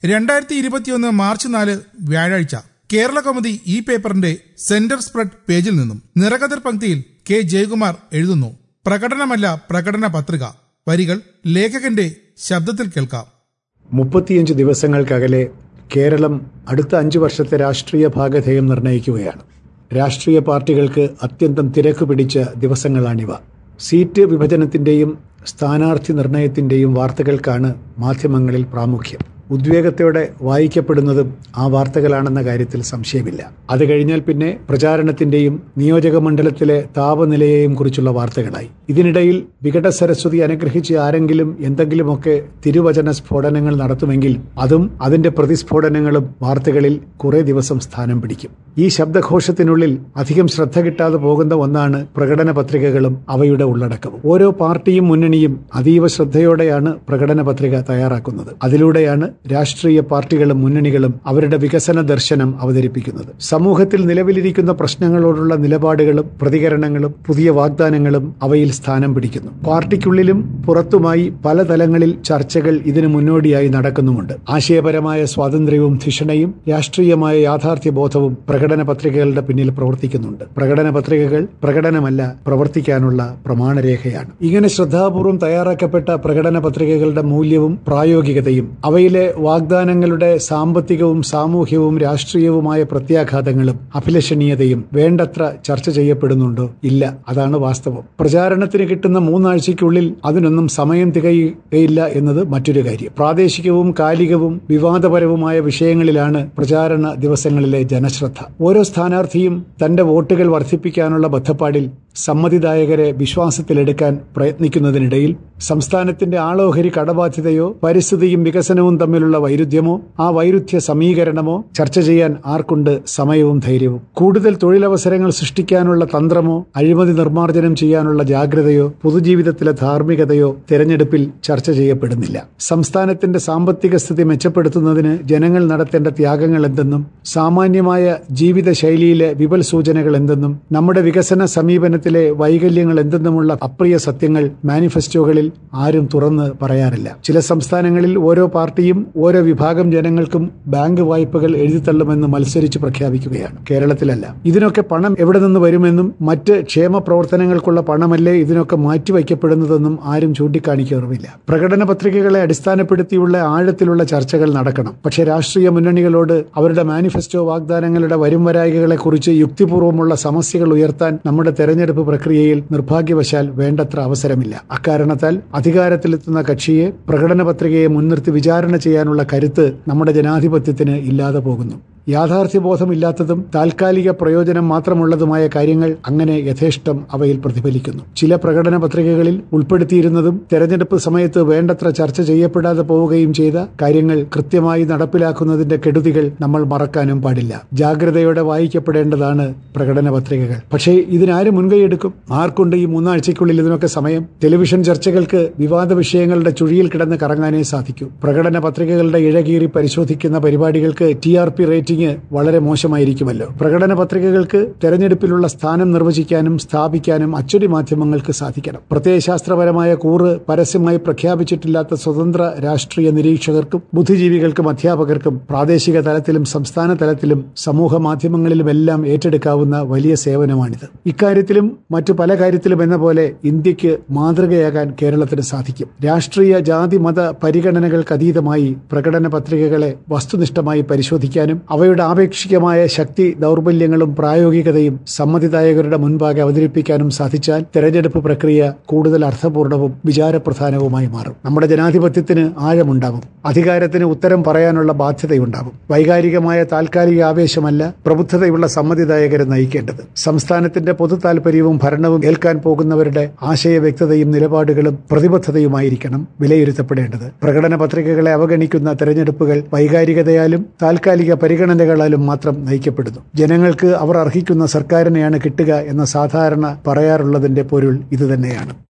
രണ്ടായിരത്തി ഇരുപത്തിയൊന്ന് മാർച്ച് നാല് വ്യാഴാഴ്ച കേരള കൗമുദി ഈ പേപ്പറിന്റെ സെന്റർ സ്പ്രെഡ് പേജിൽ നിന്നും നിറകതിർ പങ്ക്തിയിൽ കെ ജയകുമാർ എഴുതുന്നു പ്രകടനമല്ല പ്രകടന പത്രിക വരികൾ ലേഖകന്റെ ശബ്ദത്തിൽ കേൾക്കാം മുപ്പത്തിയഞ്ച് ദിവസങ്ങൾക്കകലെ കേരളം അടുത്ത അഞ്ചു വർഷത്തെ രാഷ്ട്രീയ ഭാഗധേയം നിർണ്ണയിക്കുകയാണ് രാഷ്ട്രീയ പാർട്ടികൾക്ക് അത്യന്തം തിരക്ക് പിടിച്ച ദിവസങ്ങളാണിവ സീറ്റ് വിഭജനത്തിന്റെയും സ്ഥാനാർത്ഥി നിർണയത്തിന്റെയും വാർത്തകൾക്കാണ് മാധ്യമങ്ങളിൽ പ്രാമുഖ്യം ഉദ്വേഗത്തോടെ വായിക്കപ്പെടുന്നതും ആ വാർത്തകളാണെന്ന കാര്യത്തിൽ സംശയമില്ല അത് കഴിഞ്ഞാൽ പിന്നെ പ്രചാരണത്തിന്റെയും നിയോജക മണ്ഡലത്തിലെ താപനിലയെയും കുറിച്ചുള്ള വാർത്തകളായി ഇതിനിടയിൽ വികട സരസ്വതി അനുഗ്രഹിച്ച് ആരെങ്കിലും എന്തെങ്കിലുമൊക്കെ തിരുവചന സ്ഫോടനങ്ങൾ നടത്തുമെങ്കിൽ അതും അതിന്റെ പ്രതിസ്ഫോടനങ്ങളും വാർത്തകളിൽ കുറെ ദിവസം സ്ഥാനം പിടിക്കും ഈ ശബ്ദഘോഷത്തിനുള്ളിൽ അധികം ശ്രദ്ധ കിട്ടാതെ പോകുന്ന ഒന്നാണ് പ്രകടന പത്രികകളും അവയുടെ ഉള്ളടക്കവും ഓരോ പാർട്ടിയും മുന്നണിയും അതീവ ശ്രദ്ധയോടെയാണ് പ്രകടന പത്രിക തയ്യാറാക്കുന്നത് അതിലൂടെയാണ് രാഷ്ട്രീയ പാർട്ടികളും മുന്നണികളും അവരുടെ വികസന ദർശനം അവതരിപ്പിക്കുന്നത് സമൂഹത്തിൽ നിലവിലിരിക്കുന്ന പ്രശ്നങ്ങളോടുള്ള നിലപാടുകളും പ്രതികരണങ്ങളും പുതിയ വാഗ്ദാനങ്ങളും അവയിൽ സ്ഥാനം പിടിക്കുന്നു പാർട്ടിക്കുള്ളിലും പുറത്തുമായി പല തലങ്ങളിൽ ചർച്ചകൾ ഇതിനു മുന്നോടിയായി നടക്കുന്നുമുണ്ട് ആശയപരമായ സ്വാതന്ത്ര്യവും ധിഷണയും രാഷ്ട്രീയമായ യാഥാർത്ഥ്യ ബോധവും പ്രകടന പത്രികകളുടെ പിന്നിൽ പ്രവർത്തിക്കുന്നുണ്ട് പ്രകടന പത്രികകൾ പ്രകടനമല്ല പ്രവർത്തിക്കാനുള്ള പ്രമാണരേഖയാണ് ഇങ്ങനെ ശ്രദ്ധാപൂർവം തയ്യാറാക്കപ്പെട്ട പ്രകടന പത്രികകളുടെ മൂല്യവും പ്രായോഗികതയും അവയിലെ വാഗ്ദാനങ്ങളുടെ സാമ്പത്തികവും സാമൂഹ്യവും രാഷ്ട്രീയവുമായ പ്രത്യാഘാതങ്ങളും അഭിലഷണീയതയും വേണ്ടത്ര ചർച്ച ചെയ്യപ്പെടുന്നുണ്ടോ ഇല്ല അതാണ് വാസ്തവം പ്രചാരണത്തിന് കിട്ടുന്ന മൂന്നാഴ്ചയ്ക്കുള്ളിൽ അതിനൊന്നും സമയം തികയുകയില്ല എന്നത് മറ്റൊരു കാര്യം പ്രാദേശികവും കാലികവും വിവാദപരവുമായ വിഷയങ്ങളിലാണ് പ്രചാരണ ദിവസങ്ങളിലെ ജനശ്രദ്ധ ഓരോ സ്ഥാനാർത്ഥിയും തന്റെ വോട്ടുകൾ വർദ്ധിപ്പിക്കാനുള്ള ബദ്ധപ്പാടിൽ സമ്മതിദായകരെ വിശ്വാസത്തിലെടുക്കാൻ പ്രയത്നിക്കുന്നതിനിടയിൽ സംസ്ഥാനത്തിന്റെ ആളോഹരി കടബാധ്യതയോ പരിസ്ഥിതിയും വികസനവും തമ്മിലുള്ള വൈരുദ്ധ്യമോ ആ വൈരുദ്ധ്യ സമീകരണമോ ചർച്ച ചെയ്യാൻ ആർക്കുണ്ട് സമയവും ധൈര്യവും കൂടുതൽ തൊഴിലവസരങ്ങൾ സൃഷ്ടിക്കാനുള്ള തന്ത്രമോ അഴിമതി നിർമ്മാർജ്ജനം ചെയ്യാനുള്ള ജാഗ്രതയോ പൊതുജീവിതത്തിലെ ധാർമ്മികതയോ തെരഞ്ഞെടുപ്പിൽ ചർച്ച ചെയ്യപ്പെടുന്നില്ല സംസ്ഥാനത്തിന്റെ സാമ്പത്തിക സ്ഥിതി മെച്ചപ്പെടുത്തുന്നതിന് ജനങ്ങൾ നടത്തേണ്ട ത്യാഗങ്ങൾ എന്തെന്നും സാമാന്യമായ ജീവിതശൈലിയിലെ വിപൽ സൂചനകൾ എന്തെന്നും നമ്മുടെ വികസന സമീപനത്തിലെ വൈകല്യങ്ങൾ എന്തെന്നുമുള്ള അപ്രിയ സത്യങ്ങൾ മാനിഫെസ്റ്റോകളിൽ ആരും തുറന്ന് പറയാറില്ല ചില സംസ്ഥാനങ്ങളിൽ ഓരോ പാർട്ടിയും ഓരോ വിഭാഗം ജനങ്ങൾക്കും ബാങ്ക് വായ്പകൾ എഴുതിത്തള്ളുമെന്ന് മത്സരിച്ച് പ്രഖ്യാപിക്കുകയാണ് കേരളത്തിലല്ല ഇതിനൊക്കെ പണം എവിടെ നിന്ന് വരുമെന്നും മറ്റ് ക്ഷേമ പ്രവർത്തനങ്ങൾക്കുള്ള പണമല്ലേ ഇതിനൊക്കെ മാറ്റിവയ്ക്കപ്പെടുന്നതെന്നും ആരും ചൂണ്ടിക്കാണിക്കാറുമില്ല പ്രകടന പത്രികകളെ അടിസ്ഥാനപ്പെടുത്തിയുള്ള ആഴത്തിലുള്ള ചർച്ചകൾ നടക്കണം പക്ഷേ രാഷ്ട്രീയ മുന്നണികളോട് അവരുടെ മാനിഫെസ്റ്റോ വാഗ്ദാനങ്ങളുടെ വരുംവരായികളെ കുറിച്ച് യുക്തിപൂർവ്വമുള്ള സമസ്യകൾ ഉയർത്താൻ നമ്മുടെ തെരഞ്ഞെടുപ്പ് പ്രക്രിയയിൽ നിർഭാഗ്യവശാൽ വേണ്ടത്ര അവസരമില്ല അക്കാരണത്താൽ അധികാരത്തിലെത്തുന്ന കക്ഷിയെ പ്രകടന പത്രികയെ മുൻനിർത്തി വിചാരണ ചെയ്യാനുള്ള കരുത്ത് നമ്മുടെ ജനാധിപത്യത്തിന് ഇല്ലാതെ പോകുന്നു യാഥാർത്ഥ്യബോധമില്ലാത്തതും താൽക്കാലിക പ്രയോജനം മാത്രമുള്ളതുമായ കാര്യങ്ങൾ അങ്ങനെ യഥേഷ്ടം അവയിൽ പ്രതിഫലിക്കുന്നു ചില പ്രകടന പത്രികകളിൽ ഉൾപ്പെടുത്തിയിരുന്നതും തെരഞ്ഞെടുപ്പ് സമയത്ത് വേണ്ടത്ര ചർച്ച ചെയ്യപ്പെടാതെ പോവുകയും ചെയ്ത കാര്യങ്ങൾ കൃത്യമായി നടപ്പിലാക്കുന്നതിന്റെ കെടുതികൾ നമ്മൾ മറക്കാനും പാടില്ല ജാഗ്രതയോടെ വായിക്കപ്പെടേണ്ടതാണ് പ്രകടന പത്രികകൾ പക്ഷേ ഇതിനാര് മുൻകൈയെടുക്കും ആർക്കുണ്ട് ഈ മൂന്നാഴ്ചയ്ക്കുള്ളിൽ ഇതിനൊക്കെ സമയം ടെലിവിഷൻ ചർച്ചകൾക്ക് വിവാദ വിഷയങ്ങളുടെ ചുഴിയിൽ കിടന്ന് കറങ്ങാനേ സാധിക്കൂ പ്രകടന പത്രികകളുടെ ഇഴകീറി പരിശോധിക്കുന്ന പരിപാടികൾക്ക് ടി ആർ പി റേറ്റിംഗ് വളരെ മോശമായിരിക്കുമല്ലോ പ്രകടന പത്രികകൾക്ക് തെരഞ്ഞെടുപ്പിലുള്ള സ്ഥാനം നിർവചിക്കാനും സ്ഥാപിക്കാനും അച്ചടി മാധ്യമങ്ങൾക്ക് സാധിക്കണം പ്രത്യയശാസ്ത്രപരമായ കൂറ് പരസ്യമായി പ്രഖ്യാപിച്ചിട്ടില്ലാത്ത സ്വതന്ത്ര രാഷ്ട്രീയ നിരീക്ഷകർക്കും ബുദ്ധിജീവികൾക്കും അധ്യാപകർക്കും പ്രാദേശിക തലത്തിലും സംസ്ഥാന തലത്തിലും സമൂഹ മാധ്യമങ്ങളിലുമെല്ലാം ഏറ്റെടുക്കാവുന്ന വലിയ സേവനമാണിത് ഇക്കാര്യത്തിലും മറ്റു പല കാര്യത്തിലും എന്ന പോലെ ഇന്ത്യക്ക് മാതൃകയാകാൻ കേരളത്തിന് സാധിക്കും രാഷ്ട്രീയ ജാതി മത പരിഗണനകൾക്ക് അതീതമായി പ്രകടന പത്രികകളെ വസ്തുനിഷ്ഠമായി പരിശോധിക്കാനും അവയുടെ ആപേക്ഷികമായ ശക്തി ദൗർബല്യങ്ങളും പ്രായോഗികതയും സമ്മതിദായകരുടെ മുൻപാകെ അവതരിപ്പിക്കാനും സാധിച്ചാൽ തെരഞ്ഞെടുപ്പ് പ്രക്രിയ കൂടുതൽ അർത്ഥപൂർണവും വിചാരപ്രധാനവുമായി മാറും നമ്മുടെ ജനാധിപത്യത്തിന് ആഴമുണ്ടാവും അധികാരത്തിന് ഉത്തരം പറയാനുള്ള ബാധ്യതയുണ്ടാവും വൈകാരികമായ താൽക്കാലിക ആവേശമല്ല പ്രബുദ്ധതയുള്ള സമ്മതിദായകരെ നയിക്കേണ്ടത് സംസ്ഥാനത്തിന്റെ പൊതു താൽപര്യവും ഭരണവും ഏൽക്കാൻ പോകുന്നവരുടെ ആശയ വ്യക്തതയും നിലപാടുകളും പ്രതിബദ്ധതയുമായിരിക്കണം വിലയിരുത്തപ്പെടേണ്ടത് പ്രകടന പത്രികകളെ അവഗണിക്കുന്ന തെരഞ്ഞെടുപ്പുകൾ വൈകാരികതയാലും താൽക്കാലിക പരിഗണനകളാലും മാത്രം നയിക്കപ്പെടുന്നു ജനങ്ങൾക്ക് അവർ അർഹിക്കുന്ന സർക്കാരിനെയാണ് കിട്ടുക എന്ന സാധാരണ പറയാറുള്ളതിന്റെ പൊരുൾ ഇതുതന്നെയാണ്